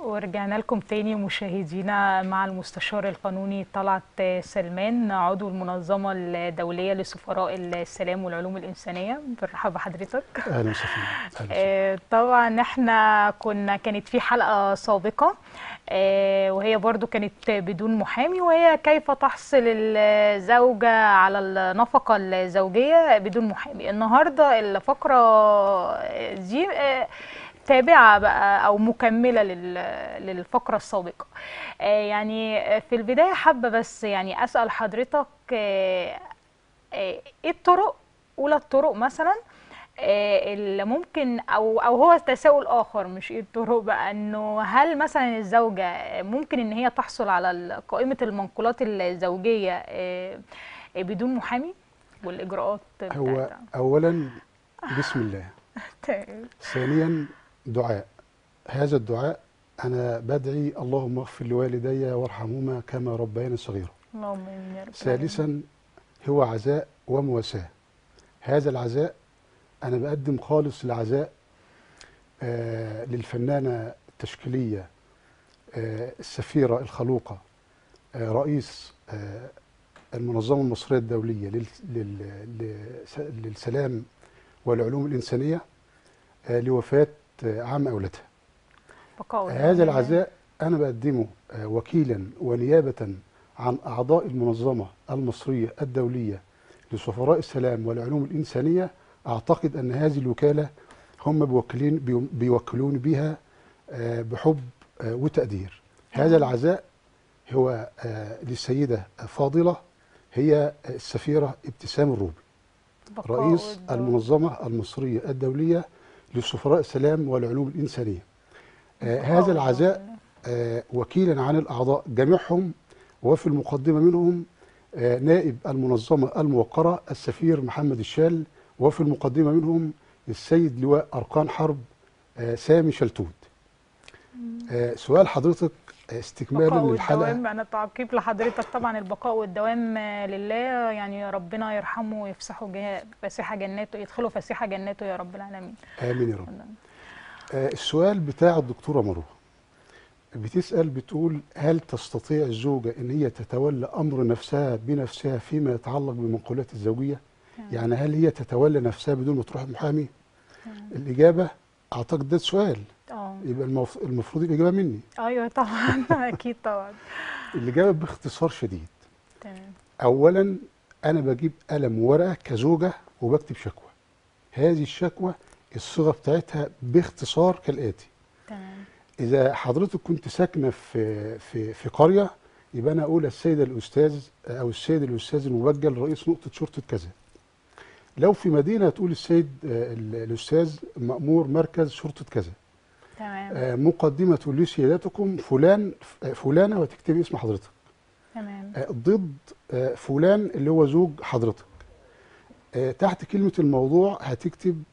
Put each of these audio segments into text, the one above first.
ورجعنا لكم تاني مشاهدينا مع المستشار القانوني طلعت سلمان عضو المنظمة الدولية لسفراء السلام والعلوم الإنسانية بنرحب بحضرتك اهلا وسهلا أهلا وسهلا. آه، طبعا احنا كنا كانت في حلقة سابقة آه، وهي برضو كانت بدون محامي وهي كيف تحصل الزوجة على النفقة الزوجية بدون محامي النهاردة الفقرة دي آه، تابعة بقى أو مكملة لل- للفقرة السابقة آه، يعني في البداية حابة بس يعني أسأل حضرتك آه، آه، إيه الطرق أولى الطرق مثلا آه، اللي ممكن او او هو تساؤل اخر مش ايه الطرق بقى انه هل مثلا الزوجه ممكن ان هي تحصل على ال- قائمه المنقولات الزوجيه آه، بدون محامي والاجراءات هو بتاعتها اولا بسم الله تمام. ثانيا دعاء هذا الدعاء انا بدعي اللهم اغفر لوالدي وارحمهما كما ربياني صغيرا اللهم امين يا رب العالمين. ثالثا هو عزاء ومواساة هذا العزاء أنا بقدم خالص العزاء آه للفنانة التشكيلية آه السفيرة الخلوقة آه رئيس آه المنظمة المصرية الدولية لل- لل- لس- للسلام والعلوم الإنسانية آه لوفاة آه عم أولادها بقاء هذا الله. العزاء أنا بقدمه آه، وكيلا ونيابة عن أعضاء المنظمة المصرية الدولية لسفراء السلام والعلوم الإنسانية أعتقد أن هذه الوكالة هم بيوكلين بيو- بيوكلون بها آه، بحب آه، وتقدير هذا العزاء هو آه، للسيدة فاضلة هي السفيرة ابتسام الروبي بقاء رئيس الدولة. المنظمة المصرية الدولية لسفراء السلام والعلوم الإنسانية آه، بقاء هذا العزاء الدولة. آه، وكيلا عن الأعضاء جميعهم وفي المقدمة منهم آه، نائب المنظمة الموقرة السفير محمد الشال وفي المقدمة منهم السيد لواء أركان حرب آه، سامي شلتوت آه، سؤال حضرتك آه، استكمالا البقاء للحلقة والدوام انا تعقيب لحضرتك طبعا البقاء والدوام آه، لله يعني ربنا يرحمه ويفسحه جه- فسيح جناته يدخله فسيح جناته يا رب العالمين آمين يا رب آه، السؤال بتاع الدكتورة مروة بتسأل بتقول هل تستطيع الزوجة ان هي تتولى امر نفسها بنفسها فيما يتعلق بالمنقولات الزوجية يعني هل هي تتولى نفسها بدون ما تروح المحامي الإجابة أعتقد ده السؤال اه يبقى المف- المفروض الإجابة مني ايوه طبعا اكيد طبعا الإجابة باختصار شديد تمام أولا أنا بجيب قلم وورقة كزوجة وبكتب شكوى هذه الشكوى الصيغة بتاعتها باختصار كالآتي تمام إذا حضرتك كنت ساكنة في في في قرية يبقى أنا أقول السيدة الأستاذ أو السيد الأستاذ المبجل رئيس نقطة شرطة كذا. لو في مدينة تقول السيد آه، ال- الأستاذ مأمور مركز شرطة كذا. تمام آه، مقدمة تقول لي سيادتكم فلان آه، فلانة وتكتبي اسم حضرتك. تمام آه، ضد آه، فلان اللي هو زوج حضرتك. آه، تحت كلمة الموضوع هتكتب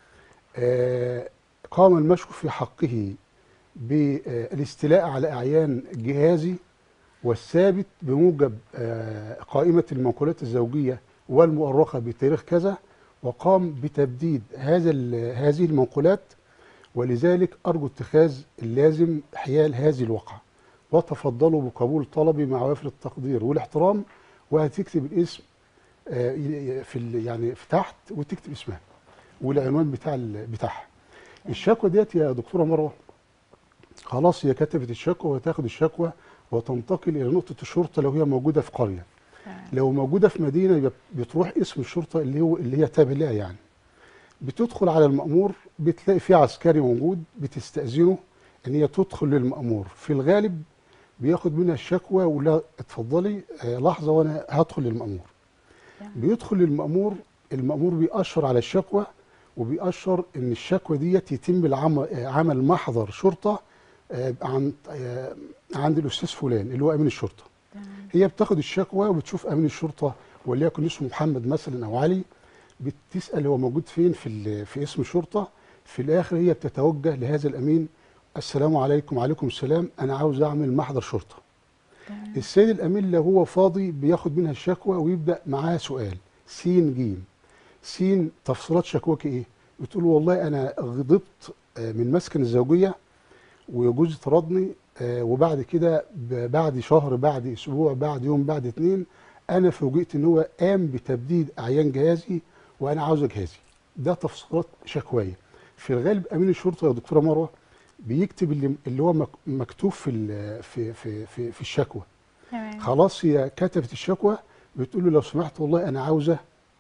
آه، قام المشكو في حقه بالاستيلاء على أعيان جهازي والثابت بموجب آه، قائمة المنقولات الزوجية والمؤرخة بتاريخ كذا وقام بتبديد هذا ال- هذه المنقولات ولذلك أرجو اتخاذ اللازم حيال هذه الواقعة وتفضلوا بقبول طلبي مع وافر التقدير والاحترام وهتكتب الاسم آه، ي- في ال- يعني في تحت وتكتب اسمها والعنوان بتاع ال- بتاعها الشكوى ديت يا دكتوره مروه خلاص هي كتبت الشكوى وتاخد الشكوى وتنتقل الى نقطه الشرطه لو هي موجوده في قريه تمام لو موجوده في مدينه يبقى بتروح اسم الشرطه اللي هو اللي هي تابع لها يعني بتدخل على المأمور بتلاقي في عسكري موجود بتستأذنه ان هي تدخل للمأمور في الغالب بياخد منها الشكوى ولا اتفضلي آه، لحظه وانا هدخل للمأمور تمام. بيدخل للمأمور المأمور بيأشر على الشكوى وبيأشر ان الشكوى ديت يتم العمل عمل محضر شرطه آه، عن آه، عند الاستاذ فلان اللي هو امين الشرطه تمام هي بتاخد الشكوى وبتشوف امين الشرطه وليكن اسمه محمد مثلا او علي بتسال هو موجود فين في ال- في اسم الشرطه في الاخر هي بتتوجه لهذا الامين السلام عليكم وعليكم السلام انا عاوز اعمل محضر شرطه تمام السيد الامين لو هو فاضي بياخد منها الشكوى ويبدا معاها سؤال س ج س تفصيلات شكواك ايه بتقول والله انا غضبت آه، من مسكن الزوجيه وجوزي طردني آه، وبعد كده ب- بعد شهر بعد اسبوع بعد يوم بعد اتنين انا فوجئت ان هو قام بتبديد اعيان جهازي وانا عاوز جهازي ده تفصيلات شكوايه في الغالب امين الشرطه يا دكتوره مروه بيكتب اللي, اللي هو مك- مكتوب في ال- في في في, في الشكوى تمام خلاص هي كتبت الشكوى بتقول له لو سمحت والله انا عاوزه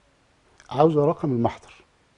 عاوزه رقم المحضر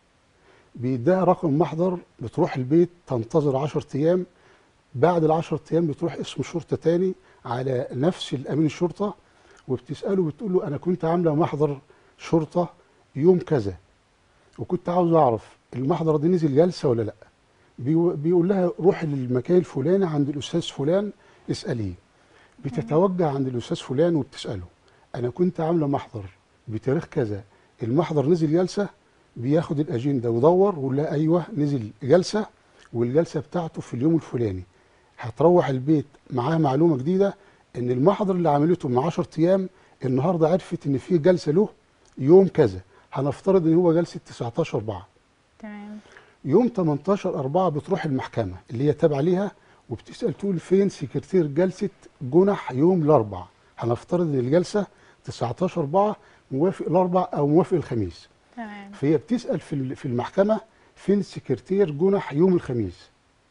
بيديها رقم المحضر بتروح البيت تنتظر 10 ايام بعد ال 10 ايام بتروح اسم شرطه تاني على نفس الامين الشرطه وبتساله بتقول له انا كنت عامله محضر شرطه يوم كذا وكنت عاوز اعرف المحضر ده نزل جلسه ولا لا بيو- بيقول لها روحي للمكان الفلاني عند الاستاذ فلان اساليه بتتوجه عند الاستاذ فلان وبتساله انا كنت عامله محضر بتاريخ كذا المحضر نزل جلسه بياخد الاجنده ويدور ويقول لها ايوه نزل جلسه والجلسه بتاعته في اليوم الفلاني هتروح البيت معاها معلومه جديده ان المحضر اللي عملته من 10 ايام النهارده عرفت ان في جلسه له يوم كذا هنفترض ان هو جلسه 19 4 تمام يوم 18 4 بتروح المحكمة اللي هي تابعة ليها وبتسأل تقول فين سكرتير جلسة جنح يوم الأربع هنفترض إن الجلسة 19 4 موافق الأربع أو موافق الخميس تمام فهي بتسأل في ال- في المحكمة فين سكرتير جنح يوم الخميس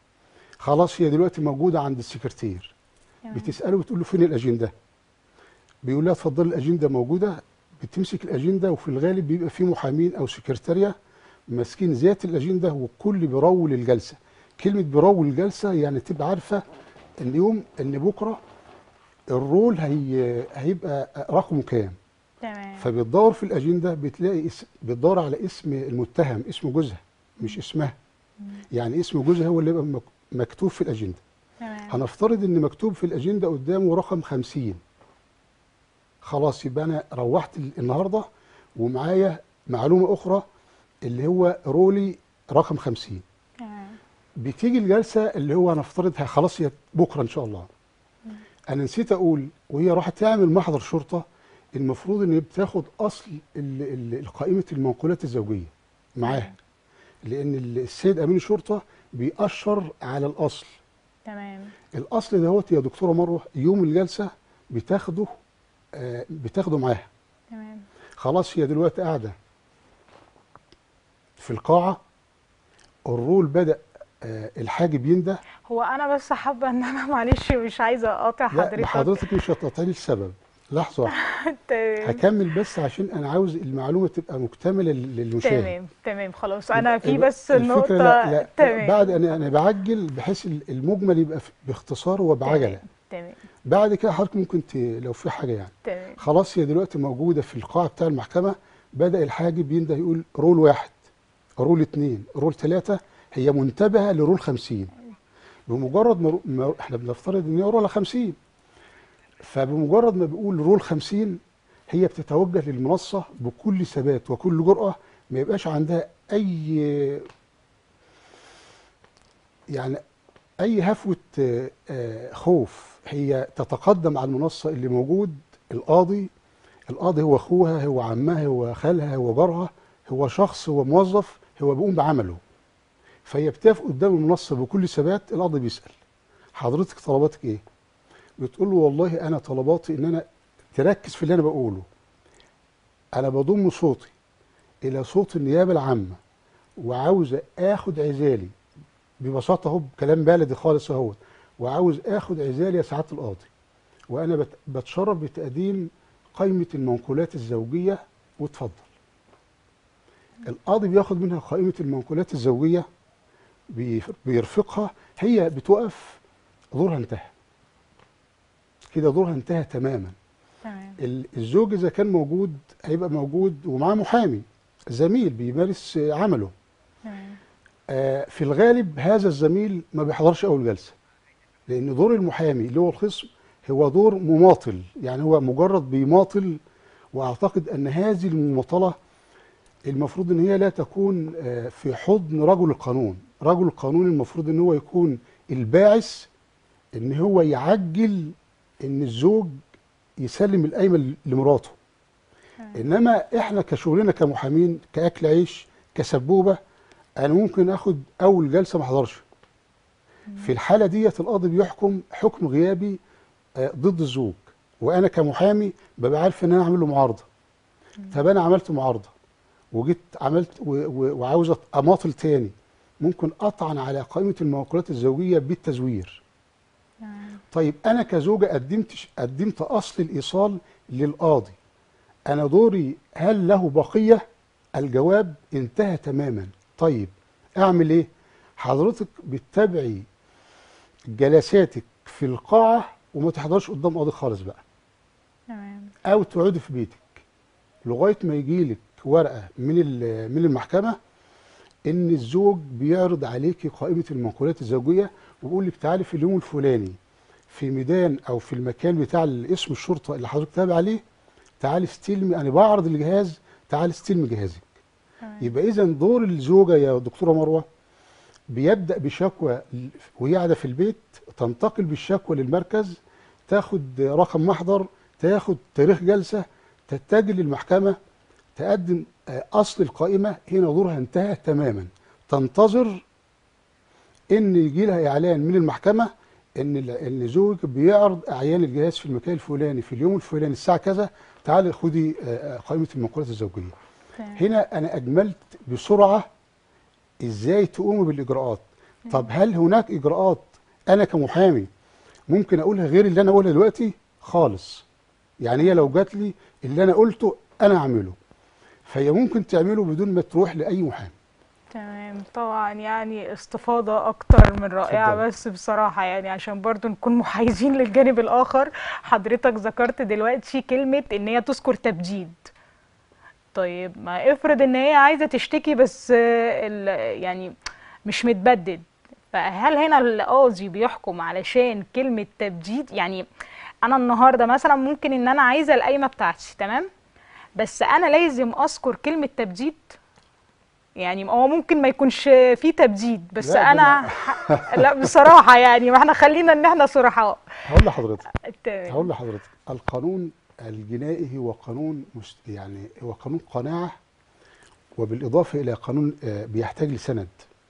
خلاص هي دلوقتي موجودة عند السكرتير تمام. بتسأله بتقول له فين الأجندة بيقول لها اتفضل الأجندة موجودة بتمسك الأجندة وفي الغالب بيبقى في محامين أو سكرتارية ماسكين ذات الأجندة والكل بيرول الجلسة كلمة بيرول الجلسة يعني تبقى عارفة إن يوم إن بكرة الرول هي هيبقى رقمه كام تمام فبتدور في الأجندة بتلاقي اسم بتدور على اسم المتهم اسم جوزها مش اسمها يعني اسم جوزها هو اللي يبقى مك- مكتوب في الأجندة تمام هنفترض ان مكتوب في الاجنده قدامه رقم 50 خلاص يبقى انا روحت ال- النهارده ومعايا معلومه اخرى اللي هو رولي رقم 50 تمام بتيجي الجلسه اللي هو هنفترضها خلاص هي بكره ان شاء الله انا نسيت اقول وهي راحت تعمل محضر شرطه المفروض ان هي بتاخد اصل ال- ال- قائمه المنقولات الزوجيه معاها لان ال- السيد امين الشرطه بيأشر على الاصل تمام الاصل دهوت يا دكتوره مروه يوم الجلسه بتاخده آه، بتاخده معاها تمام خلاص هي دلوقتي قاعده في القاعه الرول بدا آه، الحاجب ينده هو انا بس حابه ان انا معلش مش عايزه اقاطع لا حضرتك حضرتك مش هتقطعني السبب لحظه واحده تمام هكمل بس عشان انا عاوز المعلومه تبقى مكتمله لل- للمشاهد تمام تمام خلاص انا في يبقى بس الفكرة النقطه لا لا تمام بعد انا انا بعجل بحيث ال- المجمل يبقى في- باختصار وبعجله تمام تمام بعد كده حضرتك ممكن ت... لو في حاجه يعني تمام خلاص هي دلوقتي موجودة في القاعة بتاع المحكمة بدأ الحاجب ينده يقول رول واحد رول اتنين رول تلاتة هي منتبهة لرول خمسين بمجرد ما, ما احنا بنفترض ان هي رول خمسين فبمجرد ما بيقول رول خمسين هي بتتوجه للمنصة بكل ثبات وكل جرأة ما يبقاش عندها أي يعني أي هفوة آه، آه، خوف هي تتقدم على المنصة اللي موجود القاضي القاضي هو أخوها هو عمها هو خالها هو جارها هو شخص هو موظف هو بيقوم بعمله فهي بتقف قدام المنصة بكل ثبات القاضي بيسأل حضرتك طلباتك ايه؟ بتقول له والله انا طلباتي ان انا تركز في اللي انا بقوله انا بضم صوتي الى صوت النيابه العامه وعاوز اخد عزالي ببساطه اهو بكلام بلدي خالص اهو وعاوز اخد عزالي يا سعاده القاضي وانا بت- بتشرف بتقديم قائمه المنقولات الزوجيه واتفضل القاضي بياخد منها قائمه المنقولات الزوجيه بيف- بيرفقها هي بتوقف دورها انتهى كده دورها انتهى تماما تمام ال- الزوج اذا كان موجود هيبقى موجود ومعاه محامي زميل بيمارس آه، عمله تمام آه، في الغالب هذا الزميل ما بيحضرش اول جلسه لان دور المحامي اللي هو الخصم هو دور مماطل يعني هو مجرد بيماطل واعتقد ان هذه المماطله المفروض ان هي لا تكون آه، في حضن رجل القانون رجل القانون المفروض ان هو يكون الباعث ان هو يعجل ان الزوج يسلم القايمه لمراته تمام. انما احنا كشغلنا كمحامين كاكل عيش كسبوبه انا ممكن اخد اول جلسه ما احضرش في الحاله ديت القاضي بيحكم حكم غيابي آه، ضد الزوج وانا كمحامي ببقى عارف ان انا اعمل له معارضه طب انا عملت معارضه وجيت عملت و- و- وعاوز أط- اماطل تاني ممكن اطعن على قائمه الموكولات الزوجيه بالتزوير تمام طيب انا كزوجه قدمت ش- قدمت اصل الايصال للقاضي انا دوري هل له بقيه الجواب انتهى تماما طيب اعمل ايه حضرتك بتتابعي جلساتك في القاعه وما تحضرش قدام قاضي خالص بقى تمام او تقعدي في بيتك لغايه ما يجي لك ورقه من ال- من المحكمه ان الزوج بيعرض عليكي قائمه المنقولات الزوجيه وبيقول لك تعالي في اليوم الفلاني في ميدان او في المكان بتاع اسم الشرطه اللي حضرتك تابع عليه تعالي استلمي انا بعرض الجهاز تعالي استلمي جهازك تمام يبقى اذا دور الزوجه يا دكتوره مروه بيبدا بشكوى ل- وهي قاعده في البيت تنتقل بالشكوى للمركز تاخد رقم محضر تاخد تاريخ جلسه تتجه للمحكمه تقدم آه، اصل القائمه هنا دورها انتهى تماما تنتظر ان يجي لها اعلان من المحكمه ان ال- ان زوجك بيعرض اعيان الجهاز في المكان الفلاني في اليوم الفلاني الساعه كذا تعالي خدي آه، آه، قائمه المنقولات الزوجيه تمام هنا انا اجملت بسرعه ازاي تقوم بالاجراءات طب هل هناك اجراءات انا كمحامي ممكن اقولها غير اللي انا اقولها دلوقتي خالص يعني هي لو جات لي اللي انا قلته انا اعمله فهي ممكن تعمله بدون ما تروح لاي محامي تمام طبعا يعني استفاضة أكتر من رائعة اتفضلي. بس بصراحة يعني عشان برضو نكون محايزين للجانب الآخر حضرتك ذكرت دلوقتي كلمة إن هي تذكر تبجيد طيب ما افرض إن هي عايزة تشتكي بس آه، ال- يعني مش متبدد فهل هنا القاضي بيحكم علشان كلمة تبجيد يعني أنا النهاردة مثلا ممكن إن أنا عايزة القايمة بتاعتي تمام بس أنا لازم أذكر كلمة تبجيد يعني هو ممكن ما يكونش فيه تبديد بس لا، ده انا لا بصراحه يعني ما احنا خلينا ان احنا صرحاء هقول لحضرتك تمام. هقول لحضرتك القانون الجنائي هو قانون مست... يعني هو قانون قناعه وبالاضافه الى قانون آه، بيحتاج لسند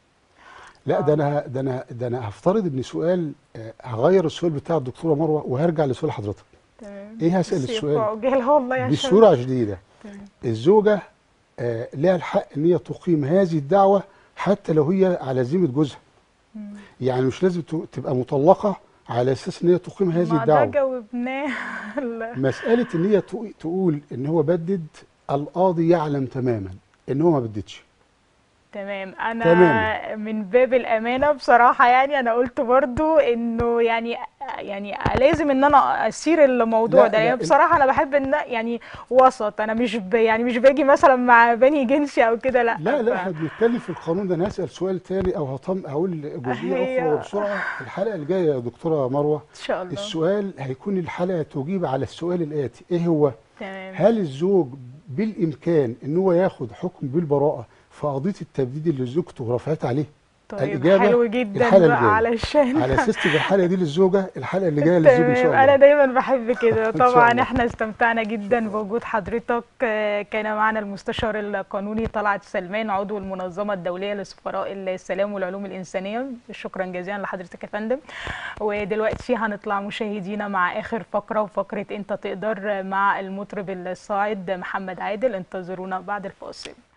لا ده انا ده انا ده انا هفترض ان سؤال آه، هغير السؤال بتاع الدكتوره مروه وهرجع لسؤال حضرتك تمام ايه هسال بس السؤال يبقى عجالة والله يا شباب. بصوره شديده تمام. الزوجه آه، لها الحق ان هي تقيم هذه الدعوه حتى لو هي على ذمه جوزها مم. يعني مش لازم ت- تبقى مطلقه على اساس ان هي تقيم هذه ما ده الدعوه جاوبناه لا. مسألة إن هي تق- تقول إن هو بدد القاضي يعلم تماما إن هو ما بددش تمام انا تماما. من باب الامانه بصراحه يعني انا قلت برضو انه يعني يعني لازم ان انا اسير الموضوع لا، ده لا، يعني ال- بصراحه انا بحب ان يعني وسط انا مش ب يعني مش باجي مثلا مع بني جنسي او كده لا لا لا ف- احنا بنتكلم في القانون ده أنا هسأل سؤال تاني أو هطم هقول جزئية هي- أخرى وبسرعة الحلقة الجاية يا دكتورة مروة ان شاء الله السؤال هيكون الحلقة تجيب على السؤال الآتي إيه هو؟ تمام هل الزوج بالإمكان إن هو ياخد حكم بالبراءة في قضية التبديد اللي زوجته رفعت عليه؟ طيب الإجابة حلو جدا الحلقة بقى الجاية. علشان على أساس تبقى الحلقة دي للزوجة الحلقة اللي جاية للزوج إن شاء تمام انا الله دايما بحب كده إن شاء طبعا الله. احنا استمتعنا جدا بوجود حضرتك آه، كان معنا المستشار القانوني طلعت سلمان عضو المنظمه الدوليه لسفراء السلام والعلوم الانسانيه شكرا جزيلا لحضرتك يا فندم ودلوقتي هنطلع مشاهدينا مع اخر فقره وفقره انت تقدر مع المطرب الصاعد محمد عادل انتظرونا بعد الفاصل